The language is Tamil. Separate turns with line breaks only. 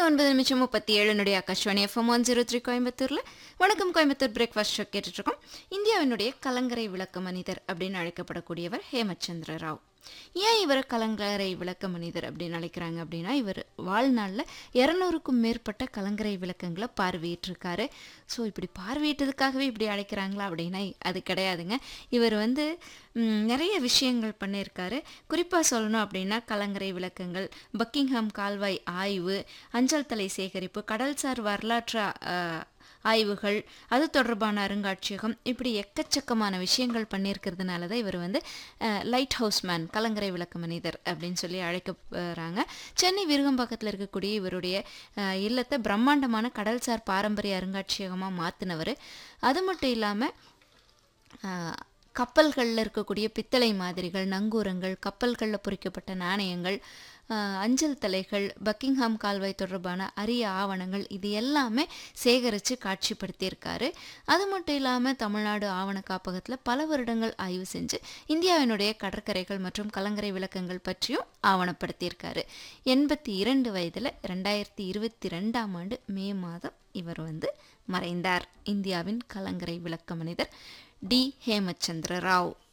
ஒன்பது நிமிஷம் முப்பத்தி ஏழுனுடைய Akashvani FM one zero three கோயம்புத்தூரில் வணக்கம் கோயம்புத்தூர் பிரேக்ஃபாஸ்ட் ஷோ கேட்டுட்ருக்கோம் இந்தியாவினுடைய கலங்கரை விளக்க மனிதர் அப்படின்னு அழைக்கப்படக்கூடியவர் ஹேமச்சந்திர ராவ் ஏன் இவரை கலங்கரை விளக்க மனிதர் அப்படின்னு அழைக்கிறாங்க அப்படின்னா இவர் வாழ்நாளில் இரநூறுக்கும் மேற்பட்ட கலங்கரை விளக்கங்களை பார்வையிட்டிருக்காரு ஸோ இப்படி பார்வையிட்டதுக்காகவே இப்படி அழைக்கிறாங்களா அப்படின்னா அது கிடையாதுங்க இவர் வந்து ம், நிறைய விஷயங்கள் பண்ணியிருக்காரு குறிப்பாக சொல்லணும் அப்படின்னா கலங்கரை விளக்கங்கள் பக்கிங்ஹாம் கால்வாய் ஆய்வு அஞ்சல் தலை சேகரிப்பு கடல்சார் வரலாற்று ஆ, ஆய்வுகள் அது தொடர்பான அருங்காட்சியகம் இப்படி எக்கச்சக்கமான விஷயங்கள் பண்ணியிருக்கிறதுனால தான் இவர் வந்து லைட் ஹவுஸ் மேன் கலங்கரை விளக்க மனிதர் அப்படின்னு சொல்லி அழைக்கப்படுறாங்க சென்னை விருகம்பாக்கத்தில் இருக்கக்கூடிய இவருடைய அஹ், இல்லத்தை பிரம்மாண்டமான கடல்சார் பாரம்பரிய அருங்காட்சியகமாக மாற்றினவர் அது மட்டும் இல்லாமல் கப்பல்களில் இருக்கக்கூடிய பித்தளை மாதிரிகள் நங்கூரங்கள் கப்பல்களில் பொறிக்கப்பட்ட நாணயங்கள் ஆஹ், அஞ்சல் தலைகள் பக்கிங்ஹாம் கால்வாய் தொடர்பான அரிய ஆவணங்கள் இது எல்லாமே சேகரித்து காட்சிப்படுத்தியிருக்காரு அது மட்டும் இல்லாமல் தமிழ்நாடு ஆவண காப்பகத்தில் பல வருடங்கள் ஆய்வு செஞ்சு இந்தியாவினுடைய கடற்கரைகள் மற்றும் கலங்கரை விளக்கங்கள் பற்றியும் ஆவணப்படுத்தியிருக்காரு எண்பத்தி இரண்டு வயதில் ரெண்டாயிரத்தி இருபத்தி ரெண்டாம் ஆண்டு மே மாதம் இவர் வந்து மறைந்தார் இந்தியாவின் கலங்கரை விளக்க மனிதர் டி ஹேமச்சந்திர ராவ்